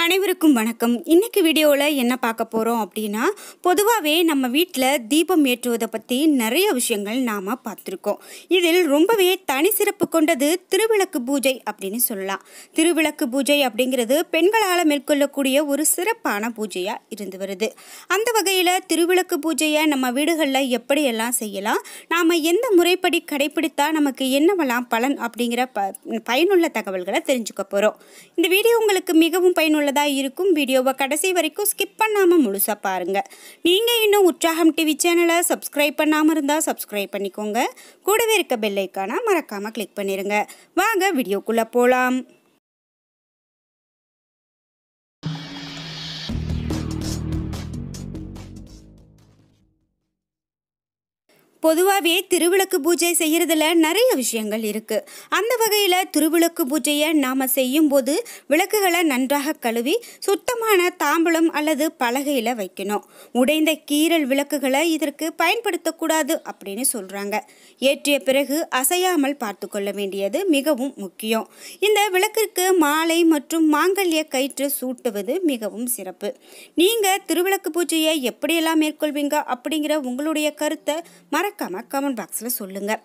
அனைவருக்கும் வணக்கம் இன்னைக்கு வீடியோவில் என்ன பார்க்க போகிறோம் அப்படின்னா பொதுவாகவே நம்ம வீட்டில் தீபம் ஏற்றுவதை பற்றி நிறைய விஷயங்கள் நாம் பார்த்துருக்கோம் இதில் ரொம்பவே தனி சிறப்பு கொண்டது திருவிளக்கு பூஜை அப்படின்னு சொல்லலாம் திருவிளக்கு பூஜை அப்படிங்கிறது பெண்களால் மேற்கொள்ளக்கூடிய ஒரு சிறப்பான பூஜையாக இருந்து வருது அந்த வகையில் திருவிளக்கு பூஜையை நம்ம வீடுகளில் எப்படியெல்லாம் செய்யலாம் நாம் எந்த முறைப்படி கடைபிடித்தா நமக்கு என்னவெல்லாம் பலன் அப்படிங்கிற ப பயனுள்ள தகவல்களை தெரிஞ்சுக்க போகிறோம் இந்த வீடியோ உங்களுக்கு மிகவும் பயனுள்ளதாக இருக்கும் வீடியோவை கடைசி வரைக்கும் ஸ்கிப் பண்ணாமல் முழுசாக பாருங்கள் நீங்கள் இன்னும் உற்சாகம் டிவி சேனலை சப்ஸ்கிரைப் பண்ணாமல் இருந்தால் சப்ஸ்கிரைப் பண்ணிக்கோங்க கூடவே இருக்க பெல் ஐக்கானை மறக்காமல் கிளிக் பண்ணிடுங்க வாங்க வீடியோக்குள்ளே போகலாம் பொதுவாகவே திருவிளக்கு பூஜை செய்கிறதுல நிறைய விஷயங்கள் இருக்குது அந்த வகையில் திருவிளக்கு பூஜையை நாம் செய்யும்போது விளக்குகளை நன்றாக கழுவி சுத்தமான தாம்பலம் அல்லது பலகையில் வைக்கணும் உடைந்த கீரல் விளக்குகளை இதற்கு பயன்படுத்தக்கூடாது அப்படின்னு சொல்கிறாங்க ஏற்றிய பிறகு அசையாமல் பார்த்து கொள்ள வேண்டியது மிகவும் முக்கியம் இந்த விளக்கிற்கு மாலை மற்றும் மாங்கல்ய கயிற்று சூட்டுவது மிகவும் சிறப்பு நீங்கள் திருவிளக்கு பூஜையை எப்படியெல்லாம் மேற்கொள்வீங்க அப்படிங்கிற உங்களுடைய கருத்தை மறக்காம கமெண்ட் பாக்ஸில் சொல்லுங்கள்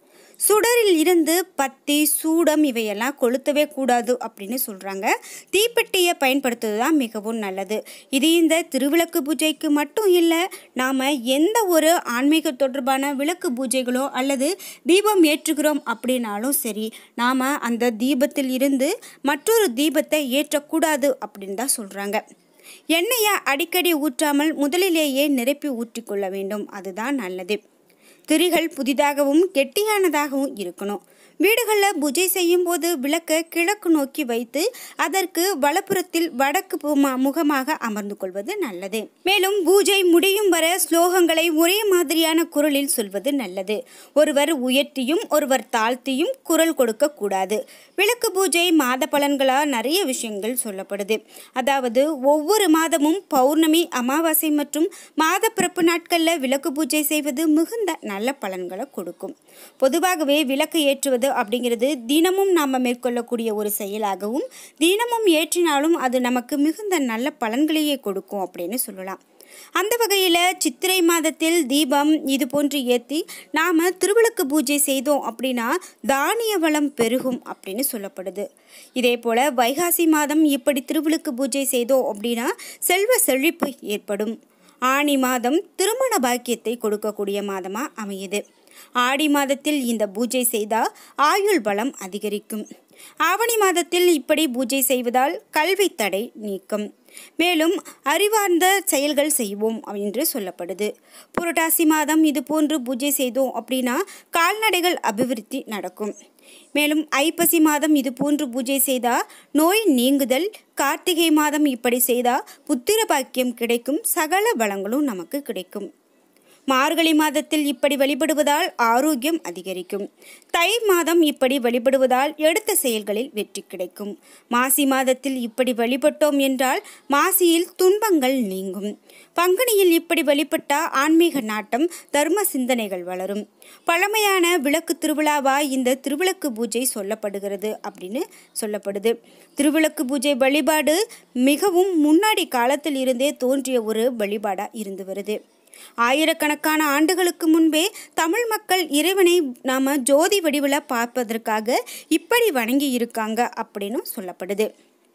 சுடரில் இருந்து பத்தி சூடம் இவையெல்லாம் கொளுத்தவே கூடாது அப்படின்னு சொல்கிறாங்க தீப்பெட்டியை பயன்படுத்துவது தான் மிகவும் நல்லது இது இந்த திருவிளக்கு பூஜைக்கு மட்டும் இல்லை நாம் எந்த ஒரு ஆன்மீக தொடர்பான விளக்கு பூஜைகளோ அல்லது தீபம் ஏற்றுகிறோம் அப்படின்னாலும் சரி நாம் அந்த தீபத்தில் இருந்து மற்றொரு தீபத்தை ஏற்றக்கூடாது அப்படின்னு தான் சொல்கிறாங்க எண்ணெயை அடிக்கடி ஊற்றாமல் முதலிலேயே நிரப்பி ஊற்றிக்கொள்ள வேண்டும் அதுதான் நல்லது திரிகள் புதிதாகவும் கெட்டியானதாகவும் இருக்கணும் வீடுகளில் பூஜை செய்யும் போது விளக்கை கிழக்கு நோக்கி வைத்து அதற்கு வலப்புறத்தில் வடக்கு புமா- முகமாக அமர்ந்து கொள்வது நல்லது மேலும் பூஜை முடியும் வர ஸ்லோகங்களை ஒரே மாதிரியான குரலில் சொல்வது நல்லது ஒருவர் உயர்த்தியும் ஒருவர் தாழ்த்தியும் குரல் கொடுக்க கூடாது விளக்கு பூஜை மாத பலன்களாக நிறைய விஷயங்கள் சொல்லப்படுது அதாவது ஒவ்வொரு மாதமும் பௌர்ணமி அமாவாசை மற்றும் மாத பிறப்பு நாட்களில் விளக்கு பூஜை செய்வது மிகுந்த நல்ல பலன்களை கொடுக்கும் பொதுவாகவே விளக்கு ஏற்றுவது அப்படிங்கிறது தினமும் நாம் மேற்கொள்ளக்கூடிய ஒரு செயலாகவும் தினமும் ஏற்றினாலும் அது நமக்கு மிகுந்த நல்ல பலன்களையே கொடுக்கும் அப்படின்னு சொல்லலாம் அந்த வகையில் சித்திரை மாதத்தில் தீபம் இது போன்று ஏற்றி நாம் திருவிளக்கு பூஜை செய்தோம் அப்படின்னா தானிய வளம் பெருகும் அப்படின்னு சொல்லப்படுது இதே போல் வைகாசி மாதம் இப்படி திருவிளக்கு பூஜை செய்தோம் அப்படின்னா செல்வ செழிப்பு ஏற்படும் ஆனி மாதம் திருமண பாக்கியத்தை கொடுக்கக்கூடிய மாதமாக அமையுது ஆடி மாதத்தில் இந்த பூஜை செய்தால் ஆயுள் பலம் அதிகரிக்கும் ஆவணி மாதத்தில் இப்படி பூஜை செய்வதால் கல்வி தடை நீக்கும் மேலும் அறிவார்ந்த செயல்கள் செய்வோம் என்று சொல்லப்படுது புரட்டாசி மாதம் இது போன்று பூஜை செய்தோம் அப்படின்னா கால்நடைகள் அபிவிருத்தி நடக்கும் மேலும் ஐப்பசி மாதம் இது போன்று பூஜை செய்தால் நோய் நீங்குதல் கார்த்திகை மாதம் இப்படி செய்தால் புத்திர பாக்கியம் கிடைக்கும் சகல பலங்களும் நமக்கு கிடைக்கும் மார்கழி மாதத்தில் இப்படி வழிபடுவதால் ஆரோக்கியம் அதிகரிக்கும் தை மாதம் இப்படி வழிபடுவதால் எடுத்த செயல்களில் வெற்றி கிடைக்கும் மாசி மாதத்தில் இப்படி வழிபட்டோம் என்றால் மாசியில் துன்பங்கள் நீங்கும் பங்குனியில் இப்படி வழிபட்டால் ஆன்மீக நாட்டம் தர்ம சிந்தனைகள் வளரும் பழமையான விளக்கு திருவிழாவா இந்த திருவிளக்கு பூஜை சொல்லப்படுகிறது அப்படின்னு சொல்லப்படுது திருவிளக்கு பூஜை வழிபாடு மிகவும் முன்னாடி காலத்தில் இருந்தே தோன்றிய ஒரு வழிபாடாக இருந்து வருது ஆயிரக்கணக்கான ஆண்டுகளுக்கு முன்பே தமிழ் மக்கள் இறைவனை நாம் ஜோதி வடிவில் பார்ப்பதற்காக இப்படி வணங்கி இருக்காங்க அப்படின்னு சொல்லப்படுது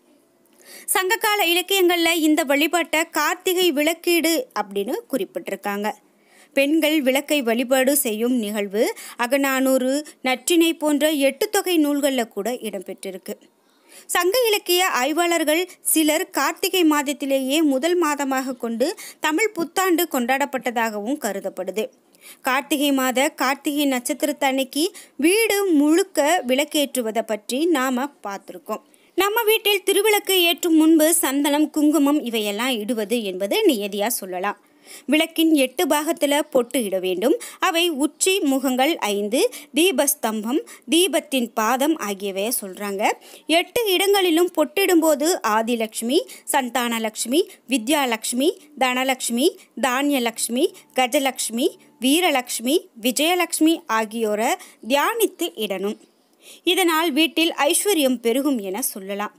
சங்ககால இலக்கியங்களில் இந்த வழிபாட்டை கார்த்திகை விளக்கீடு அப்படின்னு குறிப்பிட்டிருக்காங்க பெண்கள் விளக்கை வழிபாடு செய்யும் நிகழ்வு அகநானூறு நற்றிணை போன்ற எட்டு தொகை நூல்களில் கூட இடம்பெற்றிருக்கு சங்க இலக்கிய ஆய்வாளர்கள் சிலர் கார்த்திகை மாதத்திலேயே முதல் மாதமாக கொண்டு தமிழ் புத்தாண்டு கொண்டாடப்பட்டதாகவும் கருதப்படுது கார்த்திகை மாத கார்த்திகை நட்சத்திரத்தன்னைக்கு வீடு முழுக்க விளக்கேற்றுவதை பற்றி நாம் பார்த்துருக்கோம் நம்ம வீட்டில் திருவிளக்கு ஏற்றும் முன்பு சந்தனம் குங்குமம் இவையெல்லாம் இடுவது என்பது நியதியாக சொல்லலாம் விளக்கின் எட்டு பாகத்தில் பொட்டு இட வேண்டும் அவை உச்சி முகங்கள் ஐந்து தீபஸ்தம்பம் தீபத்தின் பாதம் ஆகியவைய சொல்கிறாங்க எட்டு இடங்களிலும் பொட்டிடும்போது ஆதிலக்ஷ்மி சந்தானலக்ஷ்மி வித்யாலக்ஷ்மி தனலக்ஷ்மி தானியலக்ஷ்மி கஜலக்ஷ்மி வீரலக்ஷ்மி விஜயலக்ஷ்மி ஆகியோரை தியானித்து இடணும் இதனால் வீட்டில் ஐஸ்வர்யம் பெருகும் என சொல்லலாம்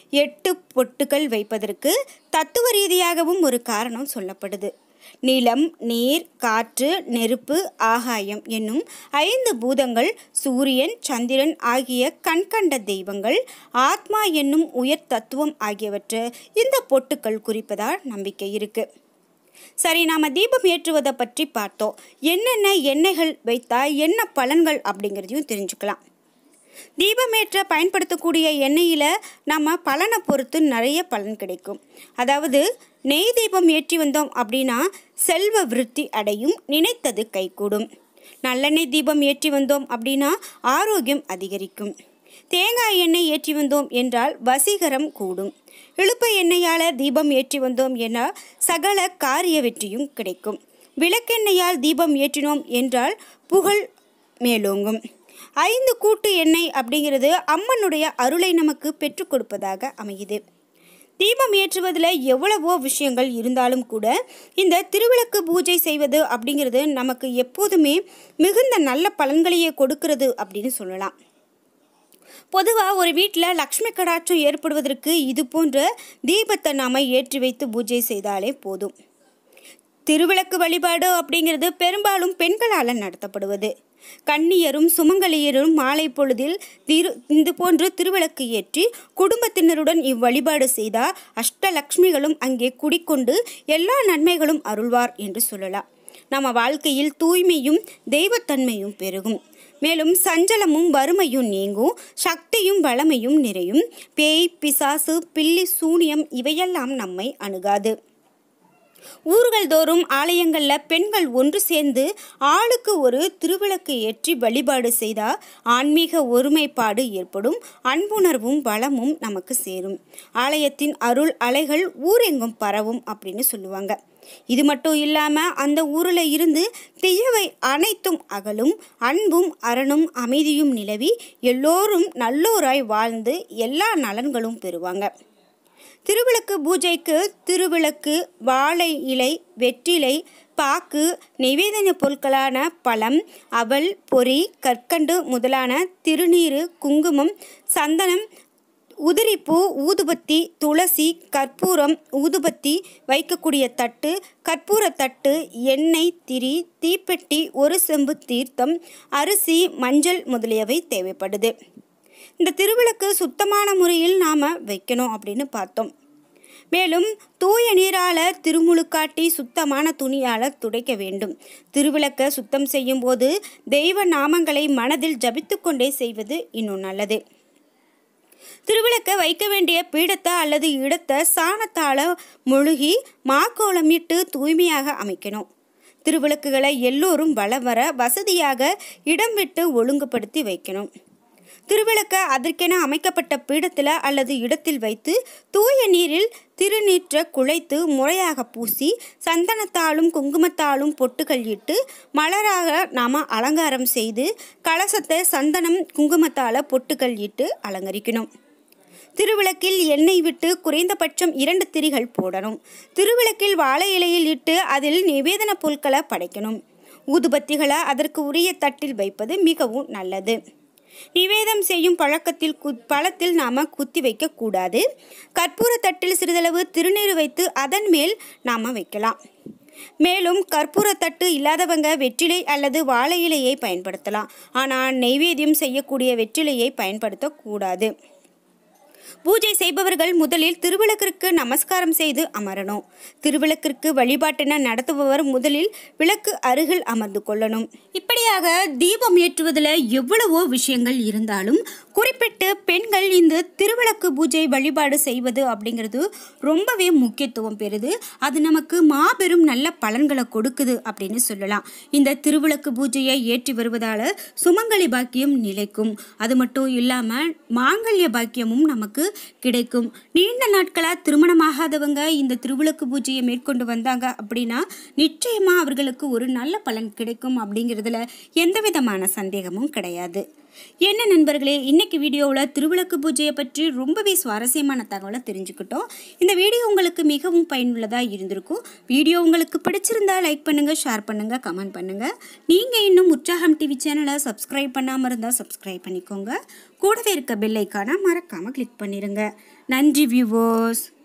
எட்டு பொட்டுகள் வைப்பதற்கு தத்துவ ரீதியாகவும் ஒரு காரணம் சொல்லப்படுது நிலம் நீர் காற்று நெருப்பு ஆகாயம் என்னும் ஐந்து பூதங்கள் சூரியன் சந்திரன் ஆகிய கண்கண்ட தெய்வங்கள் ஆத்மா என்னும் உயர் தத்துவம் ஆகியவற்றை இந்த பொட்டுக்கள் குறிப்பதால் நம்பிக்கை இருக்கு சரி நாம தீபம் ஏற்றுவதை பற்றி பார்த்தோம் என்னென்ன எண்ணெய்கள் வைத்தா என்ன பலன்கள் அப்படிங்கிறதையும் தெரிஞ்சுக்கலாம் தீபமேற்ற பயன்படுத்தக்கூடிய எண்ணெயில் நம்ம பலனை பொறுத்து நிறைய பலன் கிடைக்கும் அதாவது நெய் தீபம் ஏற்றி வந்தோம் அப்படின்னா செல்வ விருத்தி அடையும் நினைத்தது கைகூடும் நல்லெண்ணெய் தீபம் ஏற்றி வந்தோம் அப்படின்னா ஆரோக்கியம் அதிகரிக்கும் தேங்காய் எண்ணெய் ஏற்றி வந்தோம் என்றால் வசீகரம் கூடும் இழுப்ப எண்ணெயால் தீபம் ஏற்றி வந்தோம் என்றால் சகல காரிய வெற்றியும் கிடைக்கும் விளக்கெண்ணெயால் தீபம் ஏற்றினோம் என்றால் புகழ் மேலோங்கும் ஐந்து கூட்டு எண்ணெய் அப்படிங்கிறது அம்மனுடைய அருளை நமக்கு பெற்றுக் கொடுப்பதாக அமையுது தீபம் ஏற்றுவதில் எவ்வளவோ விஷயங்கள் இருந்தாலும் கூட இந்த திருவிளக்கு பூஜை செய்வது அப்படிங்கிறது நமக்கு எப்போதுமே மிகுந்த நல்ல பலன்களையே கொடுக்கிறது அப்படின்னு சொல்லலாம் பொதுவாக ஒரு வீட்டில் லக்ஷ்மி கடாட்சம் ஏற்படுவதற்கு இது போன்ற தீபத்தை நாம் ஏற்றி வைத்து பூஜை செய்தாலே போதும் திருவிளக்கு வழிபாடு அப்படிங்கிறது பெரும்பாலும் பெண்களால் நடத்தப்படுவது கன்னியரும் சுமங்கலியரும் மாலை பொழுதில் திரு இது போன்று திருவிளக்கு ஏற்றி குடும்பத்தினருடன் இவ்வழிபாடு செய்தால் அஷ்டலக்ஷ்மிகளும் அங்கே குடிக்கொண்டு எல்லா நன்மைகளும் அருள்வார் என்று சொல்லலாம் நம்ம வாழ்க்கையில் தூய்மையும் தெய்வத்தன்மையும் பெருகும் மேலும் சஞ்சலமும் வறுமையும் நீங்கும் சக்தியும் வளமையும் நிறையும் பேய் பிசாசு பில்லி சூனியம் இவையெல்லாம் நம்மை அணுகாது ஊர்கள் தோறும் ஆலயங்களில் பெண்கள் ஒன்று சேர்ந்து ஆளுக்கு ஒரு திருவிளக்கு ஏற்றி வழிபாடு செய்தால் ஆன்மீக ஒருமைப்பாடு ஏற்படும் அன்புணர்வும் வளமும் நமக்கு சேரும் ஆலயத்தின் அருள் அலைகள் ஊரெங்கும் பரவும் அப்படின்னு சொல்லுவாங்க இது மட்டும் இல்லாமல் அந்த ஊரில் இருந்து தீயவை அனைத்தும் அகலும் அன்பும் அரணும் அமைதியும் நிலவி எல்லோரும் நல்லோராய் வாழ்ந்து எல்லா நலன்களும் பெறுவாங்க திருவிளக்கு பூஜைக்கு திருவிளக்கு வாழை இலை வெற்றிலை பாக்கு நிவேதன பொருட்களான பழம் அவல் பொறி கற்கண்டு முதலான திருநீறு குங்குமம் சந்தனம் உதிரிப்பூ ஊதுபத்தி துளசி கற்பூரம் ஊதுபத்தி வைக்கக்கூடிய தட்டு கற்பூர தட்டு எண்ணெய் திரி தீப்பெட்டி ஒரு செம்பு தீர்த்தம் அரிசி மஞ்சள் முதலியவை தேவைப்படுது இந்த திருவிளக்கு சுத்தமான முறையில் நாம் வைக்கணும் அப்படின்னு பார்த்தோம் மேலும் தூய நீரால் திருமுழுக்காட்டி சுத்தமான துணியால் துடைக்க வேண்டும் திருவிளக்கை சுத்தம் செய்யும் போது தெய்வ நாமங்களை மனதில் ஜபித்து கொண்டே செய்வது இன்னும் நல்லது திருவிளக்க வைக்க வேண்டிய பீடத்தை அல்லது இடத்தை சாணத்தால் முழுகி மாக்கோளமிட்டு தூய்மையாக அமைக்கணும் திருவிளக்குகளை எல்லோரும் வள வர வசதியாக இடம் விட்டு ஒழுங்குபடுத்தி வைக்கணும் திருவிளக்க அதற்கென அமைக்கப்பட்ட பீடத்தில் அல்லது இடத்தில் வைத்து தூய நீரில் திருநீற்ற குழைத்து முறையாக பூசி சந்தனத்தாலும் குங்குமத்தாலும் பொட்டுகள் இட்டு மலராக நாம் அலங்காரம் செய்து கலசத்தை சந்தனம் குங்குமத்தால் பொட்டுகள் இட்டு அலங்கரிக்கணும் திருவிளக்கில் எண்ணெய் விட்டு குறைந்தபட்சம் இரண்டு திரிகள் போடணும் திருவிளக்கில் வாழை இலையில் இட்டு அதில் நிவேதன பொருட்களை படைக்கணும் ஊதுபத்திகளை அதற்கு உரிய தட்டில் வைப்பது மிகவும் நல்லது நிவேதம் செய்யும் பழக்கத்தில் கு பழத்தில் நாம் குத்தி வைக்கக்கூடாது கற்பூர தட்டில் சிறிதளவு திருநீர் வைத்து அதன் மேல் நாம் வைக்கலாம் மேலும் கற்பூர தட்டு இல்லாதவங்க வெற்றிலை அல்லது வாழை இலையை பயன்படுத்தலாம் ஆனால் நெய்வேத்தியம் செய்யக்கூடிய வெற்றிலையை பயன்படுத்தக்கூடாது பூஜை செய்பவர்கள் முதலில் திருவிளக்கிற்கு நமஸ்காரம் செய்து அமரணும் திருவிளக்கிற்கு வழிபாட்டின நடத்துபவர் முதலில் விளக்கு அருகில் அமர்ந்து கொள்ளணும் இப்படியாக தீபம் ஏற்றுவதில் எவ்வளவோ விஷயங்கள் இருந்தாலும் குறிப்பிட்டு பெண்கள் இந்த திருவிளக்கு பூஜை வழிபாடு செய்வது அப்படிங்கிறது ரொம்பவே முக்கியத்துவம் பெறுது அது நமக்கு மாபெரும் நல்ல பலன்களை கொடுக்குது அப்படின்னு சொல்லலாம் இந்த திருவிளக்கு பூஜையை ஏற்றி வருவதால் சுமங்கலி பாக்கியம் நிலைக்கும் அது மட்டும் இல்லாமல் மாங்கல்ய பாக்கியமும் நமக்கு கிடைக்கும் நீண்ட நாட்களாக திருமணமாகாதவங்க இந்த திருவிளக்கு பூஜையை மேற்கொண்டு வந்தாங்க அப்படின்னா நிச்சயமாக அவர்களுக்கு ஒரு நல்ல பலன் கிடைக்கும் அப்படிங்கிறதுல எந்த விதமான சந்தேகமும் கிடையாது என்ன நண்பர்களே இன்னைக்கு வீடியோவில் திருவிளக்கு பூஜையை பற்றி ரொம்பவே சுவாரஸ்யமான தகவலை தெரிஞ்சுக்கிட்டோம் இந்த வீடியோ உங்களுக்கு மிகவும் பயனுள்ளதாக இருந்திருக்கும் வீடியோ உங்களுக்கு பிடிச்சிருந்தா லைக் பண்ணுங்கள் ஷேர் பண்ணுங்கள் கமெண்ட் பண்ணுங்கள் நீங்கள் இன்னும் உற்சாகம் டிவி சேனலை சப்ஸ்கிரைப் பண்ணாமல் இருந்தால் சப்ஸ்கிரைப் பண்ணிக்கோங்க கூடவே இருக்க பெல் ஐக்கானை மறக்காமல் கிளிக் பண்ணிடுங்க நன்றி வியூவர்ஸ்